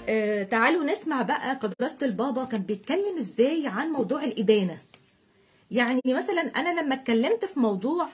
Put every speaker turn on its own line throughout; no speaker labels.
آه تعالوا نسمع بقى قداسة البابا كان بيتكلم ازاي عن موضوع الإدانة يعني مثلا أنا لما اتكلمت في موضوع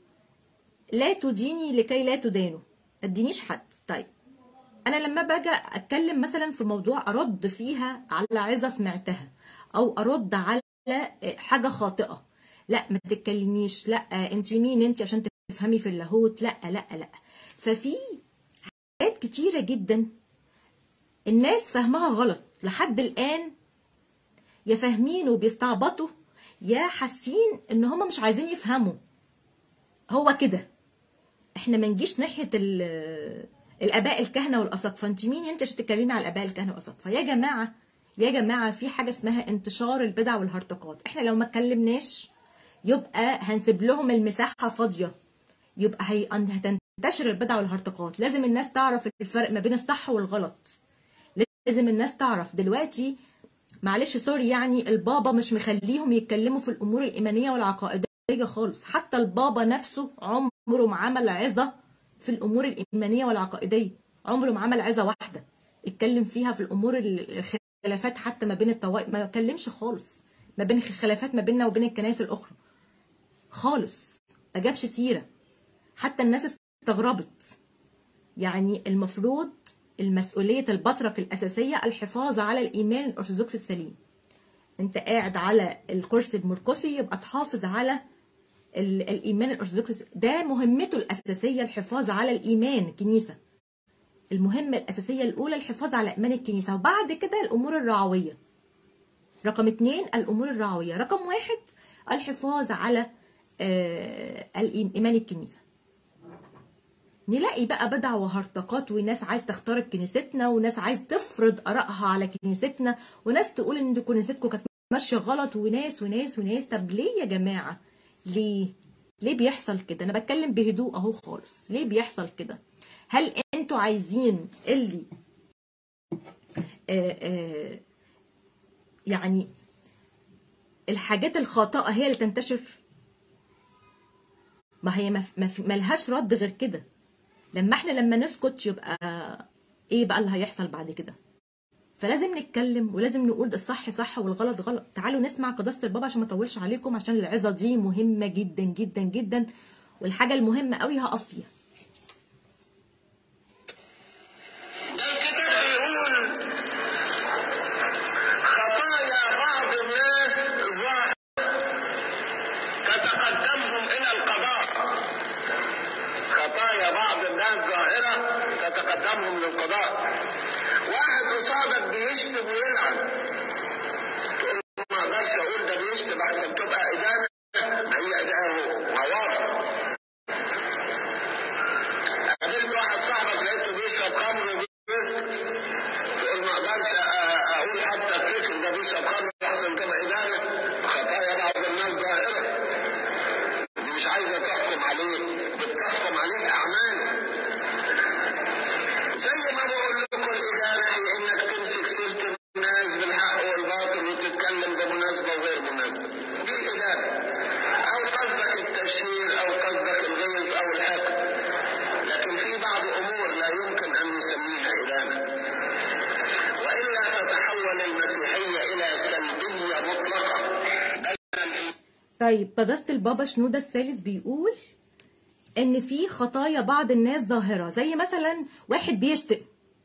لا تديني لكي لا تدانوا ما تدينيش حد طيب أنا لما باجي أتكلم مثلا في موضوع أرد فيها على عظة سمعتها أو أرد على حاجة خاطئة لا ما تتكلميش لا انت مين انت عشان تفهمي في اللاهوت لا لا لا ففي حاجات كتيرة جدا الناس فاهمها غلط لحد الآن يا فاهمين وبيستعبطوا يا حاسين ان هم مش عايزين يفهموا هو كده احنا ما نجيش ناحيه ال- الاباء الكهنه والاساقفه انت مين انت عشان تتكلمي على الاباء الكهنه والاساقفه يا جماعه يا جماعه في حاجه اسمها انتشار البدع والهرطقات احنا لو ما اتكلمناش يبقى هنسيب لهم المساحه فاضيه يبقى هي... هتنتشر البدع والهرطقات لازم الناس تعرف الفرق ما بين الصح والغلط لازم الناس تعرف دلوقتي معلش سوري يعني البابا مش مخليهم يتكلموا في الامور الايمانيه والعقائديه خالص حتى البابا نفسه عمره ما عمل عظه في الامور الايمانيه والعقائديه عمره ما عمل عظه واحده اتكلم فيها في الامور ال- الخلافات حتى ما بين الطوائف ما اتكلمش خالص ما بين الخلافات ما بيننا وبين الكنائس الاخرى خالص ما جابش سيره حتى الناس استغربت يعني المفروض المسؤولية البطرك الأساسية الحفاظ على الإيمان الأرثوذكسي السليم أنت قاعد على الكرسي المرقسي يبقى تحافظ على ال- الإيمان الأرثوذكسي ده مهمته الأساسية الحفاظ على الإيمان الكنيسة المهمة الأساسية الأولى الحفاظ على إيمان الكنيسة وبعد كده الأمور الرعوية رقم اتنين الأمور الرعوية رقم واحد الحفاظ على آه، الإيم- إيمان الكنيسة نلاقي بقى بدع وهرطقات وناس عايز تخترق كنيستنا وناس عايز تفرض آرائها على كنيستنا وناس تقول ان كنيستكم كانت ماشيه غلط وناس وناس وناس طب ليه يا جماعه ليه ليه بيحصل كده انا بتكلم بهدوء اهو خالص ليه بيحصل كده هل انتوا عايزين اللي آه آه يعني الحاجات الخاطئه هي اللي تنتشر ما هي ما ما- ملهاش رد غير كده لما احنا لما نسكت يبقى ايه بقى اللي هيحصل بعد كده فلازم نتكلم ولازم نقول ده الصح صح والغلط غلط تعالوا نسمع قداسة البابا عشان ما اطولش عليكم عشان العظة دي مهمة جدا جدا جدا والحاجة المهمة قوي هقف فيها
الكتاب بيقول خطايا بعض الناس ظاهرة تتقدمهم إلى القضاء خطايا بعض الناس ظاهرة تتقدمهم للقضاء واحد قصادك بيشتم ويلعن تقول ما اقدرش اقول ده بيشتم عشان تبقى ادانه ما هي ادانه مواقف قابلت واحد صاحبك لقيته بيشرب خمر وبيسكر تقول ما اقدرش أ- اقول حتى الفكر ده بيشرب خمر احسن تبقى ادانه خطايا بعض الناس ظاهره دي مش عايزه تحكم عليك بتحكم عليك اعمالك زي ما بقول لكم الادانه هي انك تمسك سيره الناس بالحق والباطل وتتكلم بمناسبه وغير مناسبه دي الادانه او قصدك التشهير او قصدك الغيظ او الحقد لكن في بعض امور لا يمكن ان نسميها ادانه والا تتحول المسيحيه الى سلبيه مطلقه
طيب قداسة البابا شنودة الثالث بيقول ان في خطايا بعض الناس ظاهرة زي مثلا واحد بيشتم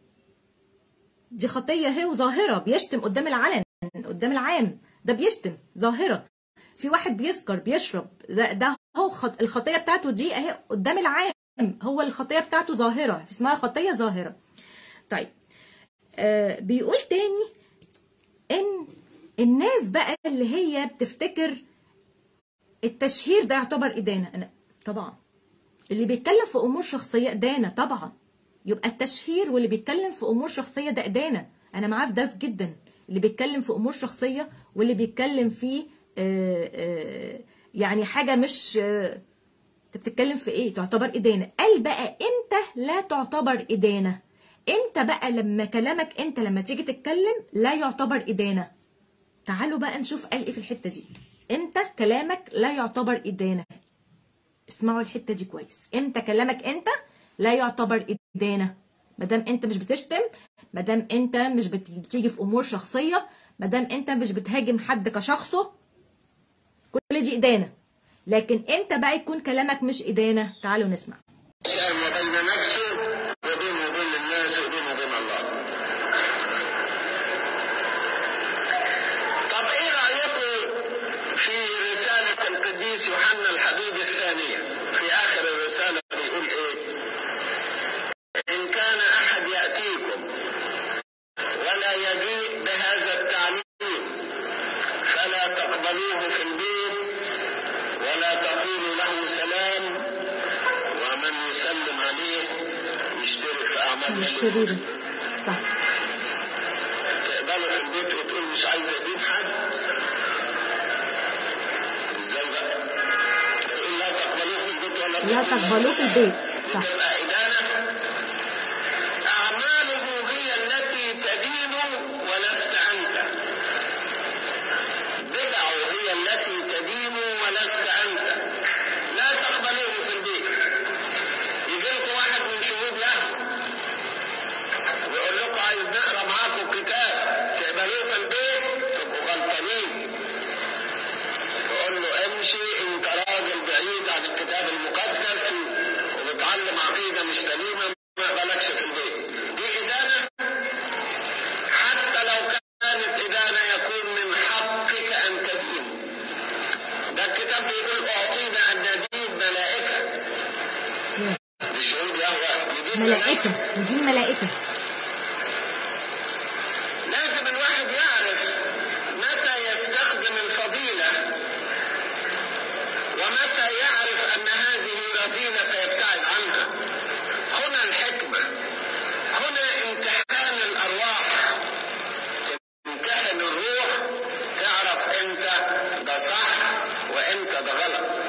دي خطية هي وظاهرة بيشتم قدام العلن قدام العام ده بيشتم ظاهرة في واحد بيسكر بيشرب ده, ده هو خط... الخطية بتاعته دي اهي قدام العام هو الخطية بتاعته ظاهرة اسمها خطية ظاهرة طيب آه بيقول تاني ان الناس بقى اللي هي بتفتكر التشهير ده يعتبر إدانة أنا طبعا اللي بيتكلم في أمور شخصية إدانة طبعا يبقى التشهير واللي بيتكلم في أمور شخصية ده إدانة أنا معاه في ده جدا اللي بيتكلم في أمور شخصية واللي بيتكلم في آه، آه، يعني حاجة مش آه، انت بتتكلم في ايه تعتبر ادانه قال بقى امتى لا تعتبر ادانه امتى بقى لما كلامك انت لما تيجي تتكلم لا يعتبر ادانه تعالوا بقى نشوف قال ايه في الحته دي امتى كلامك لا يعتبر ادانه اسمعوا الحته دي كويس امتى كلامك انت لا يعتبر ادانه ما دام انت مش بتشتم ما دام انت مش بت- بتيجي في امور شخصيه ما دام انت مش بتهاجم حد كشخصه كل دي ادانه لكن امتى بقى يكون كلامك مش ادانه تعالوا نسمع
ما بين نفسه وبين وبين الناس وبين وبين الله طب ايه رايكم في رسالة القديس يوحنا الحبيب الثانية في اخر الرسالة بيقول ايه ان كان احد يأتيكم ولا يجيء بهذا التعليم فلا تقبلوه في البيت ولا تقولوا له سلام ومن يسلم عليه يشترك في اعمال الشرير
الشريره صح
تقبله في البيت وتقول مش عايز اجيب حد ازاي بقى؟ يقول لا تقبلوه في البيت ولا
لا تقبلوه في البيت صح
تبقى إدانة أعماله هي التي تدين ولست أنت بدعه هي التي تدين ولست أنت لا تقبلوه في البيت يجي لكم واحد من شهود له ويقول لكم عايز نقرا معاكم كتاب تقبلوه في البيت تبقوا غلطانين يقول له امشي انت راجل بعيد عن الكتاب المقدس وبتعلم عقيده مش سليمه ما بالكش في البيت دي ادانه حتى لو كانت ادانه يكون من حقك ان تدين ده الكتاب بيقول اعطينا ان ندين ملائكه بشهود يهوه يدين
ملائكه ودي الملائكه
لازم الواحد يعرف متى يستخدم الفضيلة ومتى يعرف أن هذه رذيلة فيبتعد عنها هنا الحكمة هنا امتحان الأرواح امتحن الروح تعرف انت ده صح وانت ده غلط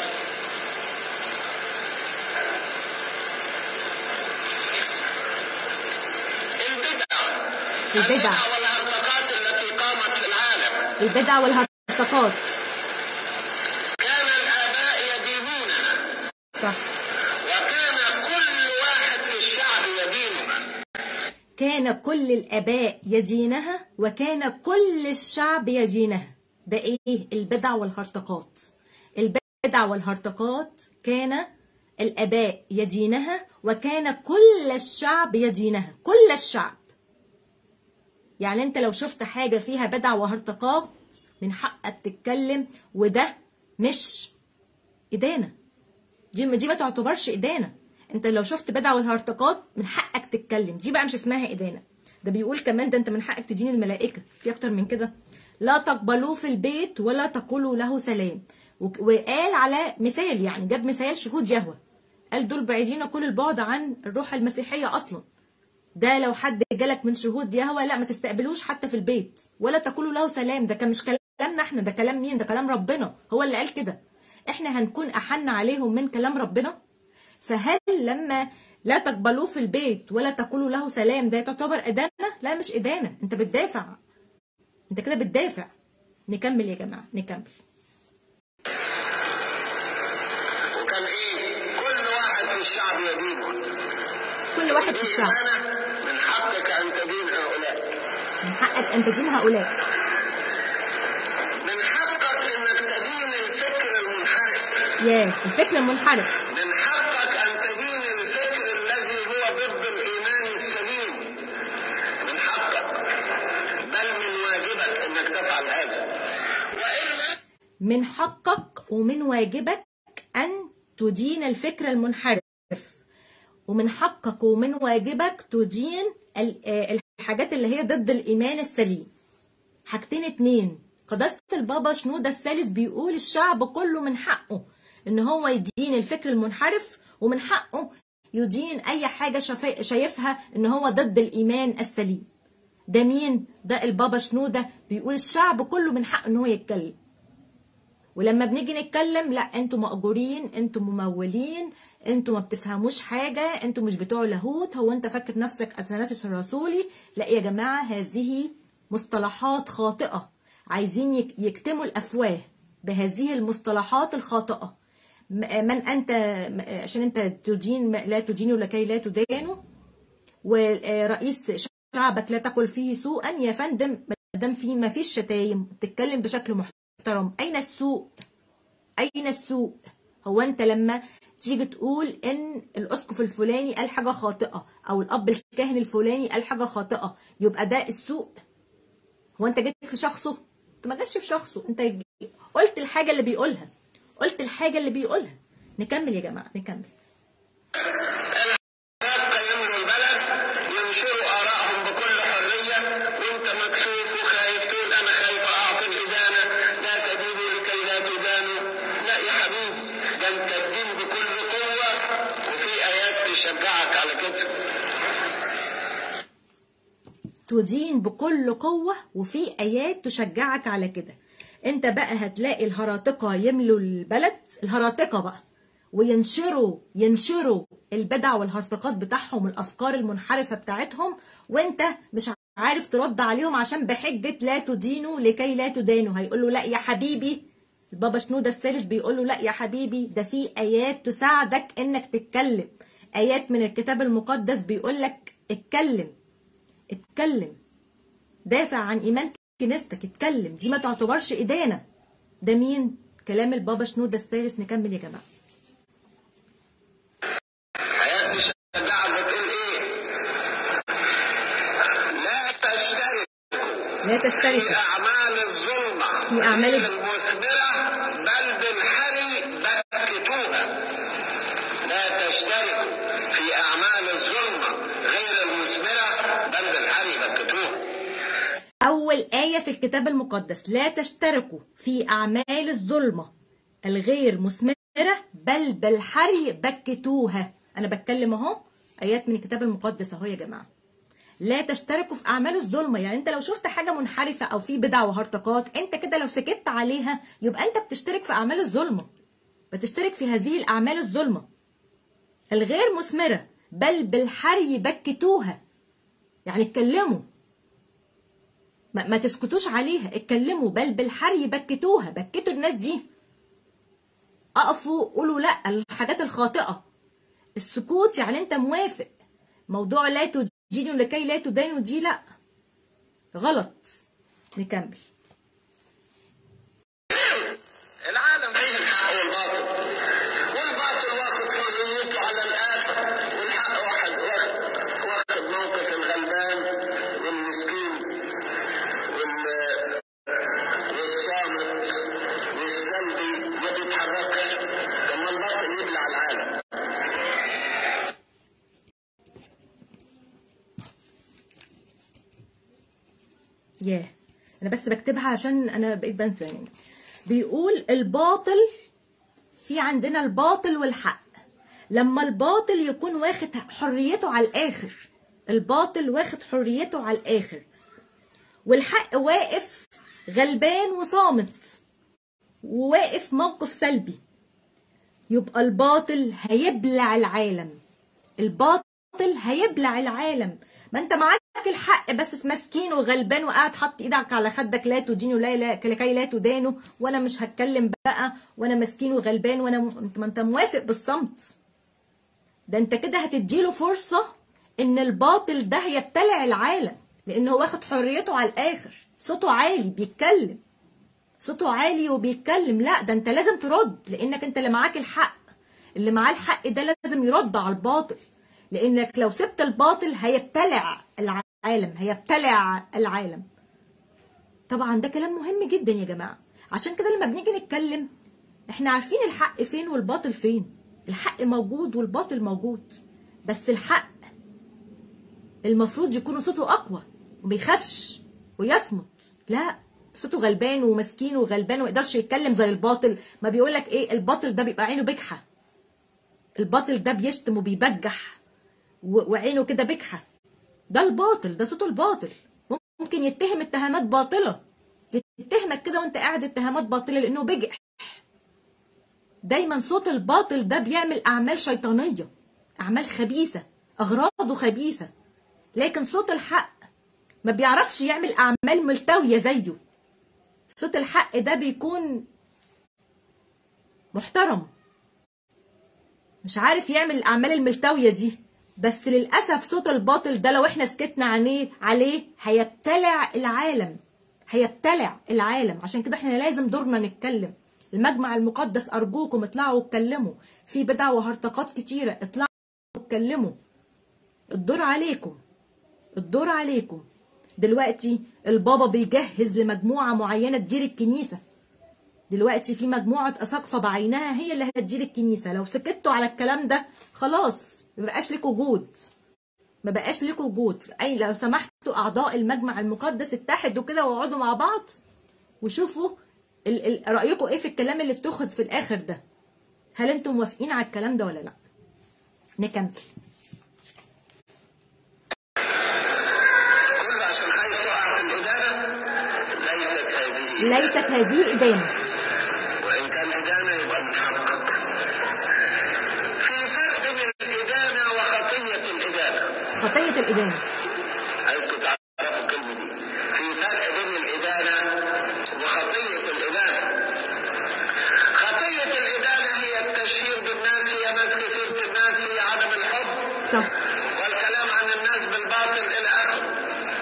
البدع
البدع.
البدع والهرطقات التي قامت في العالم
البدع والهرطقات
كان الآباء يدينونها
صح
وكان كل واحد في الشعب يدينها
كان كل الآباء يدينها وكان كل الشعب يدينها ده إيه البدع والهرطقات البدع والهرطقات كان الآباء يدينها وكان كل الشعب يدينها كل الشعب يعني انت لو شفت حاجة فيها بدع وهرطقات من حقك تتكلم وده مش إدانة دي دي ما تعتبرش إدانة انت لو شفت بدع والهرطقات من حقك تتكلم دي بقى مش اسمها إدانة ده بيقول كمان ده انت من حقك تدين الملائكة في أكتر من كده لا تقبلوه في البيت ولا تقولوا له سلام وك- وقال على مثال يعني جاب مثال شهود يهوه قال دول بعيدين كل البعد عن الروح المسيحية أصلا ده لو حد جالك من شهود يهوه لا ما تستقبلوش حتى في البيت ولا تقولوا له سلام ده كان مش كلامنا احنا ده كلام مين ده كلام ربنا هو اللي قال كده احنا هنكون احن عليهم من كلام ربنا فهل لما لا تقبلوه في البيت ولا تقولوا له سلام ده تعتبر ادانه لا مش ادانه انت بتدافع انت كده بتدافع نكمل يا جماعه نكمل
وكان ايه كل واحد في الشعب يدينه
كل واحد في الشعب
أنا من حقك ان تدين هؤلاء
من حقك ان تدين هؤلاء
من حقك انك تدين الفكر المنحرف
ياه الفكر المنحرف
من حقك ان تدين الفكر الذي هو ضد الايمان السليم من حقك بل من واجبك انك تفعل هذا والا
من حقك ومن واجبك أن تدين الفكر المنحرف ومن حقك ومن واجبك تدين ال- آه، الحاجات اللي هي ضد الإيمان السليم حاجتين اتنين قداسة البابا شنودة الثالث بيقول الشعب كله من حقه إن هو يدين الفكر المنحرف ومن حقه يدين أي حاجة شاف- شايفها إن هو ضد الإيمان السليم ده مين؟ ده البابا شنودة بيقول الشعب كله من حقه إن هو يتكلم ولما بنيجي نتكلم لا انتوا مأجورين انتوا ممولين انتوا ما بتفهموش حاجة انتوا مش بتوع لاهوت هو انت فاكر نفسك اثناسيوس الرسولي لا يا جماعة هذه مصطلحات خاطئة عايزين يك- يكتموا الافواه بهذه المصطلحات الخاطئة م- من انت م- عشان انت تدين لا تدينوا لكي لا تدانوا ورئيس شعبك لا تقل فيه سوءا يا فندم ما دام فيه ما فيش شتايم بتتكلم بشكل محترم اين السوء اين السوء هو انت لما تيجي تقول ان الاسقف الفلاني قال حاجه خاطئه او الاب الكاهن الفلاني قال حاجه خاطئه يبقى ده السوء هو انت جيت في شخصه انت ما جاتش في شخصه انت قلت الحاجه اللي بيقولها قلت الحاجه اللي بيقولها نكمل يا جماعه نكمل
الشباب يملوا البلد ينشروا آرائهم بكل حرية وأنت مكسوف وخايف تقول أنا خايف أعطي الإدانة لا تدينوا لكي لا تدانوا لا يا حبيبي ده أنت الدين بكل قوة وفي آيات تشجعك على كده
تدين بكل قوة وفي آيات تشجعك على كده انت بقى هتلاقي الهراطقة يملوا البلد الهراطقة بقى وينشروا ينشروا البدع والهرطقات بتاعهم الأفكار المنحرفة بتاعتهم وانت مش عارف ترد عليهم عشان بحجة لا تدينوا لكي لا تدانوا هيقولوا لا يا حبيبي البابا شنودة الثالث بيقول له لا يا حبيبي ده في آيات تساعدك انك تتكلم آيات من الكتاب المقدس بيقول لك اتكلم اتكلم دافع عن ايمان كنيستك اتكلم دي ما تعتبرش ادانه ده مين كلام البابا شنودة الثالث نكمل يا جماعه
آيات تشجعك بتقول إيه لا تشترك
لا
في
تشترك
أعمال الظلمة
في أعمال الظ-
المثمرة بل بالحري بكتوها لا تشتركوا في أعمال الظلمة غير المثمرة بل بالحري بكتوها
اول ايه في الكتاب المقدس لا تشتركوا في اعمال الظلمه الغير مثمره بل بالحري بكتوها انا بتكلم اهو ايات من الكتاب المقدس اهو يا جماعه لا تشتركوا في اعمال الظلمه يعني انت لو شفت حاجه منحرفه او في بدع وهرطقات انت كده لو سكت عليها يبقى انت بتشترك في اعمال الظلمه بتشترك في هذه الاعمال الظلمه الغير مثمره بل بالحري بكتوها يعني اتكلموا ما, ما تسكتوش عليها اتكلموا بل بالحري بكتوها بكتوا الناس دي اقفوا قولوا لا الحاجات الخاطئه السكوت يعني انت موافق موضوع لا تدينوا لكي لا تدانوا دي لا غلط نكمل
العالم فيه الحق والباطل والباطل واخد حريته على الآخر والحق واحد واخد واخد موقف الغلبان والمسكين وال والصامت والسلبي ما بيتحركش لما الباطل يبلع العالم
ياه انا بس بكتبها عشان انا بقيت بنسى يعني بيقول الباطل في عندنا الباطل والحق لما الباطل يكون واخد حريته على الاخر الباطل واخد حريته على الاخر والحق واقف غلبان وصامت وواقف موقف سلبي يبقى الباطل هيبلع العالم الباطل هيبلع العالم ما انت معاك الحق بس مسكين وغلبان وقاعد حاطط ايدك على خدك لا تدين ولا لا لكي لا تدانوا وانا مش هتكلم بقى وانا مسكين وغلبان وانا م... انت ما انت موافق بالصمت ده انت كده هتديله فرصة ان الباطل ده يبتلع العالم لانه واخد حريته على الاخر صوته عالي بيتكلم صوته عالي وبيتكلم لا ده انت لازم ترد لانك انت اللي معاك الحق اللي معاه الحق ده لازم يرد على الباطل لانك لو سبت الباطل هيبتلع العالم هيبتلع العالم طبعا ده كلام مهم جدا يا جماعه عشان كده لما بنيجي نتكلم احنا عارفين الحق فين والباطل فين الحق موجود والباطل موجود بس الحق المفروض يكون صوته اقوى وبيخافش ويصمت لا صوته غلبان ومسكين وغلبان ويقدرش يتكلم زي الباطل ما بيقولك ايه الباطل ده بيبقى عينه بجحه الباطل ده بيشتم وبيبجح و- وعينه كده بجحه ده الباطل ده صوته الباطل ممكن يتهم اتهامات باطله يتهمك كده وانت قاعد اتهامات باطله لانه بجح دايما صوت الباطل ده بيعمل اعمال شيطانيه اعمال خبيثه اغراضه خبيثه لكن صوت الحق ما بيعرفش يعمل اعمال ملتويه زيه صوت الحق ده بيكون محترم مش عارف يعمل الاعمال الملتويه دي بس للاسف صوت الباطل ده لو احنا سكتنا عليه عليه هيبتلع العالم هيبتلع العالم عشان كده احنا لازم دورنا نتكلم المجمع المقدس ارجوكم اطلعوا واتكلموا في بدع وهرطقات كتيره اطلعوا واتكلموا الدور عليكم الدور عليكم دلوقتي البابا بيجهز لمجموعه معينه تدير الكنيسه دلوقتي في مجموعه اساقفه بعينها هي اللي هتدير الكنيسه لو سكتوا على الكلام ده خلاص مبقاش لكم وجود ما بقاش لكم وجود اي لو سمحتوا اعضاء المجمع المقدس اتحدوا كده واقعدوا مع بعض وشوفوا ال ال رايكم ايه في الكلام اللي اتخذ في الاخر ده هل انتم موافقين على الكلام ده ولا لا نكمل
كل عشان خايف تقع في الإدانة ليست هذه
ليست هذه ادانه
وإن كان إدانة يبقى من حقك في فرق بين الإدانة وخطية الإدانة
خطيه الادانه
عايزكم تعرفوا الكلمة دي في فرق بين الإدانة وخطية الإدانة خطية الإدانة هي التشهير بالناس هي مسك سيرة الناس هي عدم الحب
صح
والكلام عن الناس بالباطل إلى آخره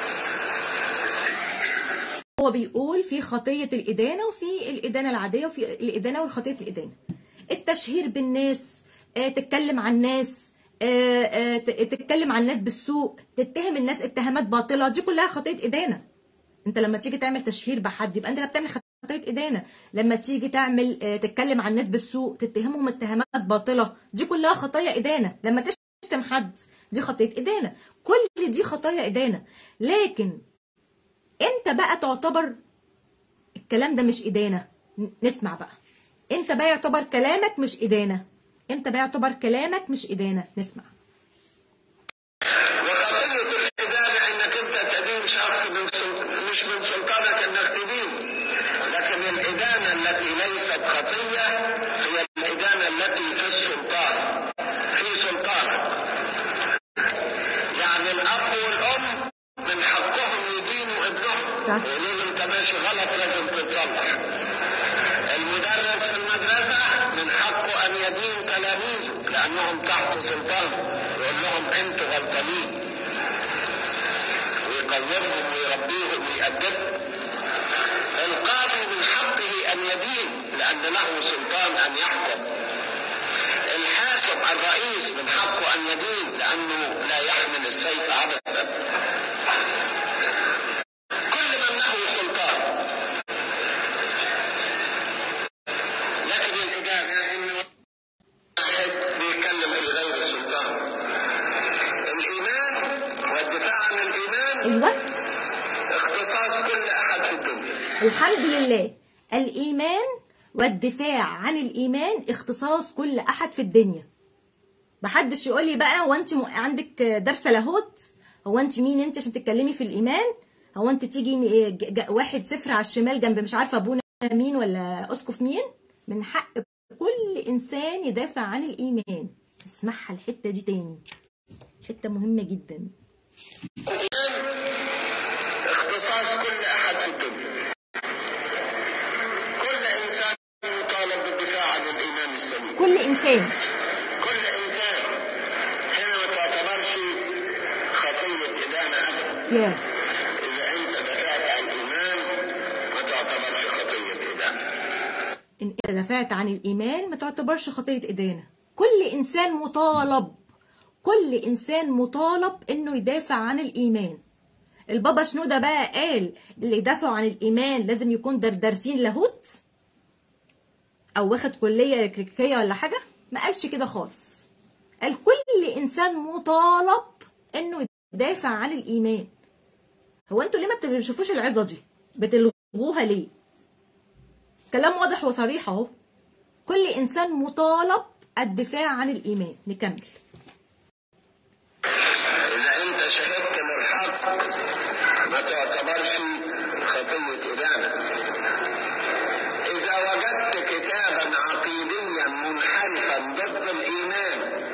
هو بيقول في خطية الإدانة وفي الإدانة العادية وفي الإدانة وخطية الإدانة التشهير بالناس آه، تتكلم عن الناس آه، آه، ت- تتكلم عن الناس بالسوء تتهم الناس اتهامات باطلة دي كلها خطية إدانة انت لما تيجي تعمل تشهير بحد يبقى انت اللي بتعمل خطية إدانة لما تيجي تعمل آه، تتكلم عن الناس بالسوء تتهمهم اتهامات باطلة دي كلها خطايا إدانة لما تشتم حد دي خطية إدانة كل دي خطايا إدانة لكن امتى بقى تعتبر الكلام ده مش إدانة ن- نسمع بقى امتى بقى يعتبر كلامك مش إدانة امتى بقى يعتبر كلامك مش إدانة نسمع
وخطية الإدانة إنك أنت تدين شخص من سل... مش من سلطانك إنك تدين لكن الإدانة التي ليست خطية هي الإدانة التي في السلطان في سلطانك يعني الأب والأم من حقهم يدينوا ابنهم
صح.
يقولوا له أنت ماشي غلط لازم تتصلح المدرس في المدرسة من حقه أن يدين تلاميذه لأنهم تحت سلطانه يقول لهم أنتوا غلطانين ويقومهم ويربيهم ويأدبهم القاضي من حقه أن يدين لأن له سلطان أن يحكم الحاكم الرئيس من حقه أن يدين لأنه لا يحمل السيف عبثا كل من له سلطان لكن الإدانة إنه واحد بيتكلم في غير السلطان الإيمان والدفاع عن الإيمان
أيوة
اختصاص كل أحد في الدنيا
الحمد لله الإيمان والدفاع عن الإيمان اختصاص كل أحد في الدنيا محدش يقول لي بقى هو انت م- عندك درس لاهوت هو انت مين انت عشان تتكلمي في الإيمان هو انت تيجي م- ج- ج- واحد صفر على الشمال جنب مش عارفه ابونا مين ولا اسقف مين من حق كل انسان يدافع عن الايمان اسمعها الحته دي تاني حته مهمه جدا
اختصاص كل أحد في الدنيا كل إنسان يطالب بالدفاع عن الإيمان السليم
كل انسان
كل إنسان هنا ما تعتبرش خطية إدانة أبدا
يا
إذا أنت دفعت عن الإيمان ما تعتبرش خطية إدانة
ان إذا دافعت عن الايمان ما تعتبرش خطيه ادانه كل انسان مطالب كل انسان مطالب انه يدافع عن الايمان البابا شنودة بقى قال اللي يدافعوا عن الايمان لازم يكون در دارسين لاهوت او واخد كليه كلينيكيه ولا حاجه ما قالش كده خالص قال كل انسان مطالب انه يدافع عن الايمان هو انتوا ليه ما بتشوفوش العظه دي بتلغوها ليه كلام واضح وصريح اهو كل انسان مطالب الدفاع عن الايمان نكمل
إذا أنت شهدت للحق ما تعتبرش خطية إدانة إذا وجدت كتابا عقيديا منحرفا ضد الإيمان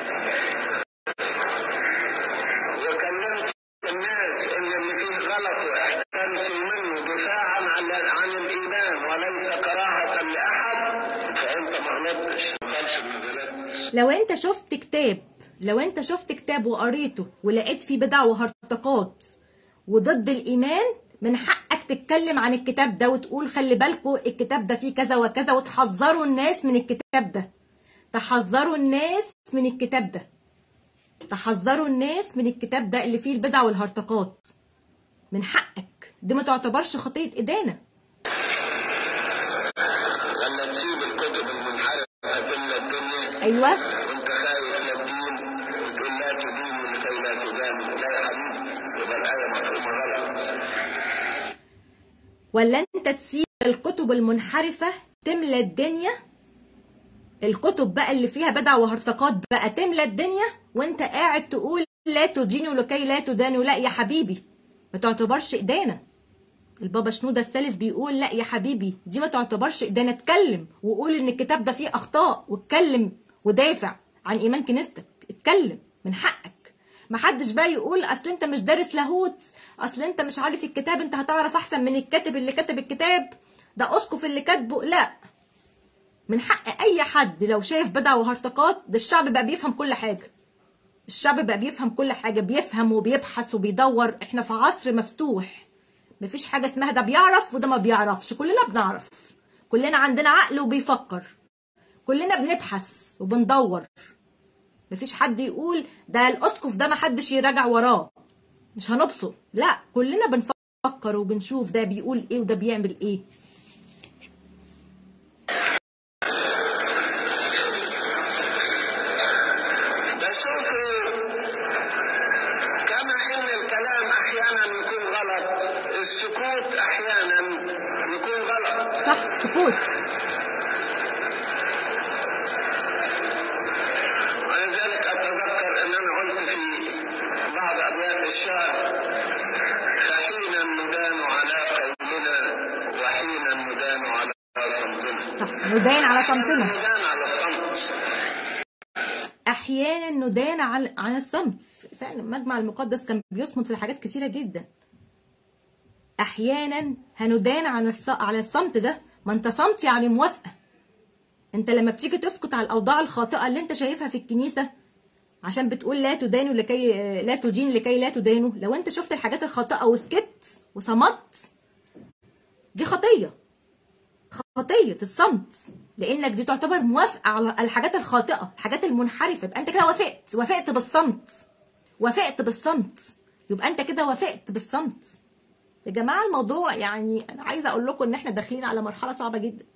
وكلمت الناس إن اللي فيه غلط واحترسوا منه دفاعا عن عن الإيمان وليس كراهة لأحد فأنت ما غلطتش ما خدش من بلاد
لو انت شفت كتاب لو انت شفت كتاب وقريته ولقيت فيه بدع وهرطقات وضد الايمان من حقك تتكلم عن الكتاب ده وتقول خلي بالكوا الكتاب ده فيه كذا وكذا وتحذروا الناس من الكتاب ده تحذروا الناس من الكتاب ده تحذروا الناس من الكتاب ده اللي فيه البدع والهرطقات من حقك دي ما تعتبرش خطية إدانة
لما تسيب الكتب المنحرفة تملى الدنيا
أيوة
وانت خايف لا الدين وتقول لا تدينوا لكي لا تدانوا لا يا حبيبي يبقى الآية مفهومة غلط
ولا انت تسيب الكتب المنحرفة تملى الدنيا الكتب بقى اللي فيها بدع وهرطقات بقى تملى الدنيا وانت قاعد تقول لا تدينوا لكي لا تدانوا لا يا حبيبي ما تعتبرش إدانة البابا شنودة الثالث بيقول لا يا حبيبي دي ما تعتبرش إدانة اتكلم وقول ان الكتاب ده فيه أخطاء واتكلم ودافع عن إيمان كنيستك اتكلم من حقك محدش بقى يقول اصل انت مش دارس لاهوت اصل انت مش عارف الكتاب انت هتعرف احسن من الكاتب اللي كاتب الكتاب ده اسقف اللي كاتبه لا من حق اي حد لو شايف بدع وهرطقات ده الشعب بقى بيفهم كل حاجه الشعب بقى بيفهم كل حاجه بيفهم وبيبحث وبيدور احنا في عصر مفتوح مفيش حاجه اسمها ده بيعرف وده ما بيعرفش كلنا بنعرف كلنا عندنا عقل وبيفكر كلنا بنبحث وبندور مفيش حد يقول ده الاسقف ده محدش يراجع وراه مش هنبصر لا كلنا بنفكر وبنشوف ده بيقول ايه وده بيعمل ايه
بشوفه كما ان الكلام احيانا يكون غلط السكوت احيانا يكون غلط
صح سكوت
ولذلك اتذكر ان انا قلت في بعض ابيات الشعر فحينا ندان على قولنا وحينا ندان على صمتنا
صح ندان على صمتنا
ندان على الصمت
احيانا ندان عن عن الصمت فعلا المجمع المقدس كان بيصمت في حاجات كتيره جدا احيانا هندان عن الص... على الصمت ده ما انت صمت يعني موافقه انت لما بتيجي تسكت على الاوضاع الخاطئه اللي انت شايفها في الكنيسه عشان بتقول لا تدانوا لكي لا تدين لكي لا تدانوا لو انت شفت الحاجات الخاطئه وسكت وصمت دي خطيه خطيه الصمت لانك دي تعتبر موافقه على الحاجات الخاطئه الحاجات المنحرفه يبقى انت كده وافقت وافقت بالصمت وافقت بالصمت يبقى انت كده وافقت بالصمت يا جماعه الموضوع يعني انا عايزه اقول لكم ان احنا داخلين على مرحله صعبه جدا